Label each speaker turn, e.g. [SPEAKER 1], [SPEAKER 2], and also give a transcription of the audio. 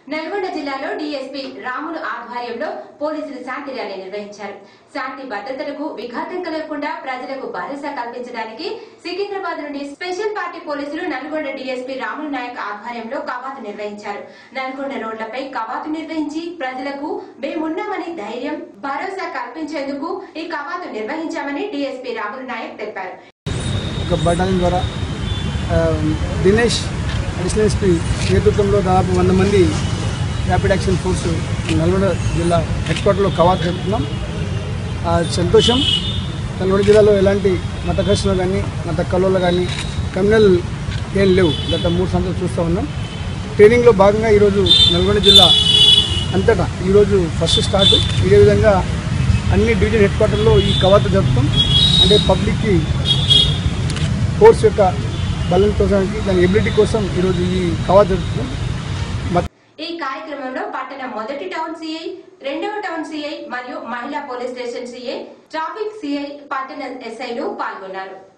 [SPEAKER 1] నల్గొండ జిల్లాలో డీఎస్పీ రాములు ఆధ్వర్యంలో పోలీసులు శాంతి ర్యాలీ నిర్వహించారు శాంతి భద్రతలకు విఘాతం కలగకుండా ప్రజలకు భరోసా కల్పించడానికి సికింద్రాబాద్ నుండి స్పెషల్ పార్టీ పోలీసులు నల్గొండ డీఎస్పీ రాములు నాయక్ ఆధ్వర్యంలో కవాతు నిర్వహించారు నల్గొండ రోడ్లపై కవాతు నిర్వహించి ప్రజలకు మేమున్నామని ధైర్యం భరోసా కల్పించేందుకు ఈ కవాతు నిర్వహించామని డీఎస్పీ రాములు నాయక్ తెలిపారు
[SPEAKER 2] ఒక బటాలియన్ ద్వారా ఆ, దినేష్ అడిషనల్ ఎస్పీ నేతృత్వంలో దాదాపు వంద మంది ర్యాపిడ్ యాక్షన్ ఫోర్స్ నల్గొండ జిల్లా హెడ్ క్వార్టర్లో కవాతు జరుపుతున్నాం ఆ, సంతోషం నల్గొండ జిల్లాలో ఎలాంటి మత ఘర్షణలు కానీ మత కలవలు కానీ క్రిమినల్ ఏం లేవు గత మూడు సంవత్సరాలు చూస్తూ ఉన్నాం ట్రైనింగ్లో భాగంగా ఈరోజు నల్గొండ జిల్లా అంతటా ఈరోజు ఫస్ట్ స్టార్ట్ ఇదే విధంగా అన్ని డివిజన్ హెడ్ క్వార్టర్లో ఈ కవాతు జరుపుతాం అంటే పబ్లిక్కి ఫోర్స్ యొక్క బలం కోసానికి దాని ఎబిలిటీ కోసం ఈరోజు ఈ కవాతు జరుపుతున్నాం మత
[SPEAKER 1] ఈ కార్యక్రమంలో పట్టణ మొదటి టౌన్ సిఐ రెండవ టౌన్ సిఐ మరియు మహిళా police station CI traffic CI పట్టణ ఎస్ఐలు పాల్గొన్నారు